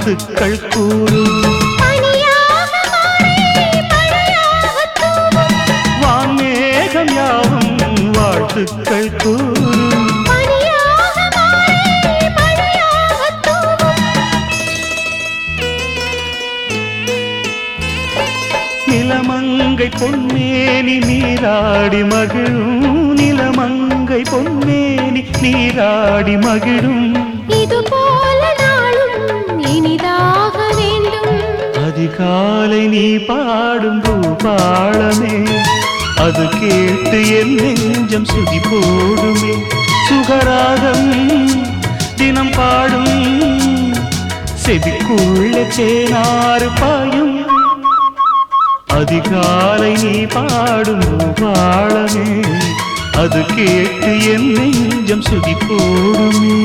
வாழ்த்துக்கள் கூறும் பனியாக மாறி மழையாகத் தூவும். வான்மேகம் யாவும் வாழ்த்துக்கள் கூறும் பனியாக மாறி மழையாகத் தூவும். நிலமங்கை பொன்மேனி நீராடி மகிழும் நிலமங்கை பொன்மேனி நீராடி மகிழும் இது போல நாளும் இனிதாக வேண்டும் அதிகாலை நீ பாடும் பூபாளமே அது கேட்டு என் நெஞ்சம் சுதி போடுமே சுகராகம் தினம் பாடும் செவிக்குள்ள சேனாறு பாயும் அதிகாலை நீ பாடும் பூபாளமே அது கேட்டு என் நெஞ்சம் சுதி போடுமே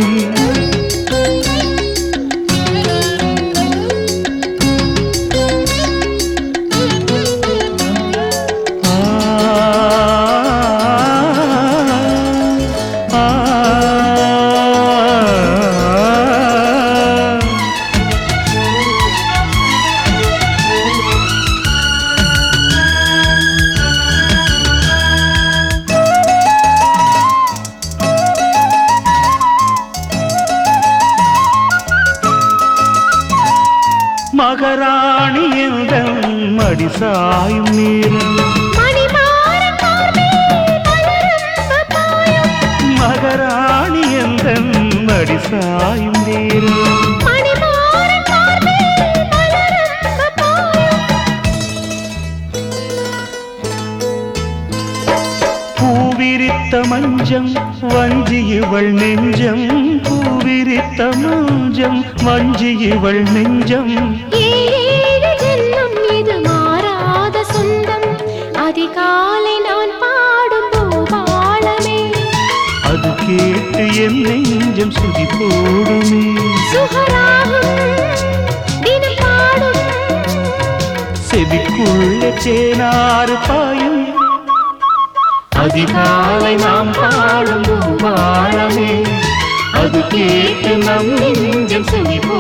மகராணி என்ற மடிசாயும் நீரம் மணிமாறன் மார்பில் மலரும் பப்பாயம். மகராணி என்ற மடிசாயும் நீரம் மணிமாறன் மார்பில் மலரும் பப்பாயம். பூவிரித்த மஞ்சம் வஞ்சி இவள் நெஞ்சம் பூவிரித்த மஞ்சம் வஞ்சி இவள் நெஞ்சம் ஏழு ஜென்மம் இது மாறாத சொந்தம் அதிகாலை நான் பாடும் பூபாளமே அது கேட்டு என் நெஞ்சம் சுதி போடுமே சுகராகும் தினம் பாடும் செவிக்குள்ள சேனாறு பாயும் அதிகாலை நாம் பாடும் பூபாளமே அது கேட்டு நம் நெஞ்சம் செவி